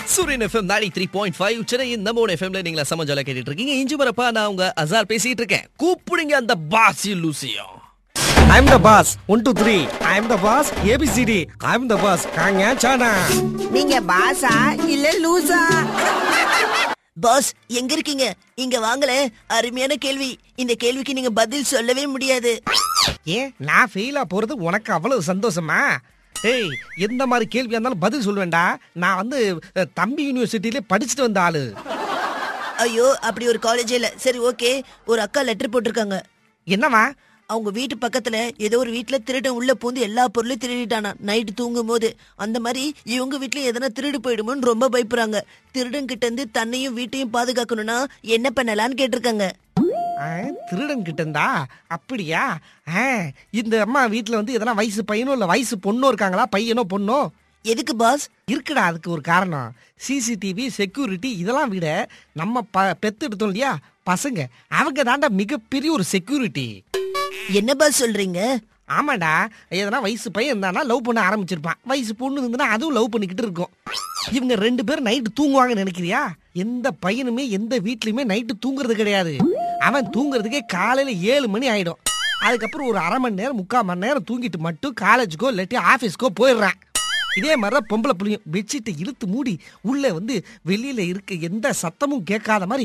சூரியன் எஃப்எம் நாடி three point five சென்னையின் நம்ம எஃப்எம்ல நீங்களா சமஜால கேட்டுட்டு இருக்கீங்க இஞ்சி மரப்பா நான் உங்க அசார் பேசிட்டு இருக்கேன் கூப்பிடுங்க அந்த பாசி லூசியும் I'm the boss. One, two, three. I'm the boss. ABCD. I'm the boss. காங்க சானா நீங்க பாசா இல்ல லூசா பாஸ் எங்க இருக்கீங்க இங்க வாங்கல அருமையான கேள்வி இந்த கேள்விக்கு நீங்க பதில் சொல்லவே முடியாது ஏன் நான் ஃபெயிலா போறது உனக்கு அவ்வளவு சந்தோஷமா ஏய் எந்த மாதிரி கேள்வியா இருந்தாலும் பதில் சொல்லுவேன்டா நான் வந்து அஹ், தம்பி யூனிவர்சிட்டியில படிச்சுட்டு வந்த ஆளு ஐயோ அப்படி ஒரு காலேஜே இல்ல சரி ஓகே ஒரு அக்கா லெட்டர் போட்டிருக்காங்க என்னவா அவங்க வீட்டு பக்கத்துல ஏதோ ஒரு வீட்ல திருடன் உள்ள பூந்து எல்லா பொருளையும் திருடிட்டானா நைட்டு தூங்கும் போது அந்த மாதிரி இவங்க வீட்ல எதனா திருடு போயிடுமோன்னு ரொம்ப பயப்படுறாங்க திருடன் கிட்ட இருந்து தன்னையும் வீட்டையும் பாதுகாக்கணும்னா என்ன பண்ணலாம்னு கேட்டிருக்காங்க ஆ, திருடன் கிட்ட இருந்தா அப்படியா ஆ, இந்த அம்மா வீட்ல வந்து எதனா வயசு பையனோ இல்ல வயசு பொண்ணோ இருக்காங்களா பையனோ பொண்ணோ எதுக்கு பாஸ் இருக்குடா அதுக்கு ஒரு காரணம் சிசிடிவி செக்யூரிட்டி இதெல்லாம் விட நம்ம ப பெத்தெடுத்தோம் இல்லையா பசங்க அவங்க தாண்டா மிகப்பெரிய ஒரு செக்யூரிட்டி என்ன பாஸ் சொல்றீங்க ஆமாடா எதனா வயசு பையன் இருந்தானா லவ் பண்ண ஆரம்பிச்சிருப்பான் வயசு பொண்ணு இருந்தனா அதுவும் லவ் பண்ணிக்கிட்டு இருக்கும் இவங்க ரெண்டு பேரும் நைட்டு தூங்குவாங்கன்னு நினைக்கிறியா எந்த பையனுமே எந்த வீட்லயுமே நைட்டு தூங்குறது கிடையாது அவன் தூங்குறதுக்கே காலையில ஏழு மணி ஆயிடும் அதுக்கப்புறம் ஒரு அரை மணி நேரம் முக்கால் மணி நேரம் தூங்கிட்டு மட்டும் காலேஜுக்கோ இல்லாட்டி ஆஃபீஸ்க்கோ போயிடுறான் இதே மாதிரி தான் பொம்பளை புள்ளியும் பெட்ஷீட்டை இழுத்து மூடி உள்ள வந்து வெளியில இருக்க எந்த சத்தமும் கேட்காத மாதிரி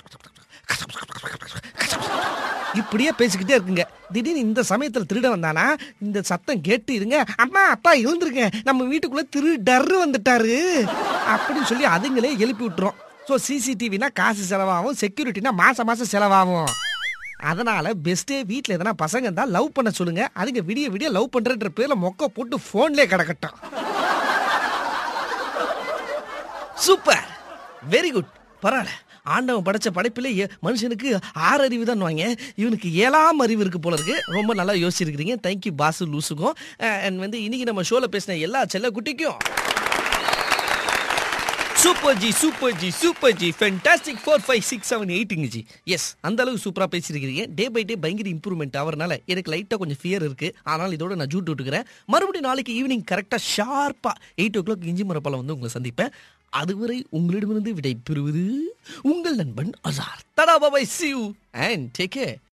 இப்படியே பேசிக்கிட்டே இருக்குங்க திடீர்னு இந்த சமயத்துல திருட வந்தானா இந்த சத்தம் கேட்டு இருங்க அம்மா அப்பா எழுந்திருங்க நம்ம வீட்டுக்குள்ள திருடரு வந்துட்டாரு அப்படின்னு சொல்லி அதுங்களே எழுப்பி விட்டுரும் ஸோ சிசிடிவினா காசு செலவாகும் செக்யூரிட்டினா மாசம் மாசம் செலவாகும் அதனால பெஸ்ட்டே வீட்டில் எதனா பசங்க இருந்தா லவ் பண்ண சொல்லுங்க அதுங்க விடிய விடிய லவ் பண்றன்ற பேர்ல மொக்க போட்டு போன்லயே கிடக்கட்டும் சூப்பர் வெரி குட் பரவாயில்ல ஆண்டவன் படைச்ச படைப்பிலே ஏ- மனுஷனுக்கு ஆறு அறிவு தான் வாங்க இவனுக்கு ஏழாம் அறிவு இருக்கு போல இருக்கு ரொம்ப நல்லா யோசிச்சிருக்கிறீங்க தேங்க்யூ பாசு லூசுக்கும் அண்ட் வந்து இன்னைக்கு நம்ம ஷோல பேசின எல்லா செல்ல குட்டிக்கும் super ji super ji super ji fantastic four five six seven எயிட்டுங்க ஜி எஸ் அந்த அளவுக்கு சூப்பராக பேசியிருக்கிறீங்க டே பை டே பயங்கர இம்ப்ரூவ்மெண்ட் ஆகிறனால எனக்கு லைட்டாக கொஞ்சம் ஃபியர் இருக்கு ஆனால் இதோட நான் ஜூட் விட்டுக்கிறேன் மறுபடியும் நாளைக்கு ஈவினிங் கரெக்டாக ஷார்ப்பாக எயிட் ஓ கிளாக் இஞ்சி மரப்பால வந்து உங்களை சந்திப்பேன் அதுவரை உங்களிடமிருந்து விடை பெறுவது உங்கள் நண்பன் Azhar tata bye bye see you and take care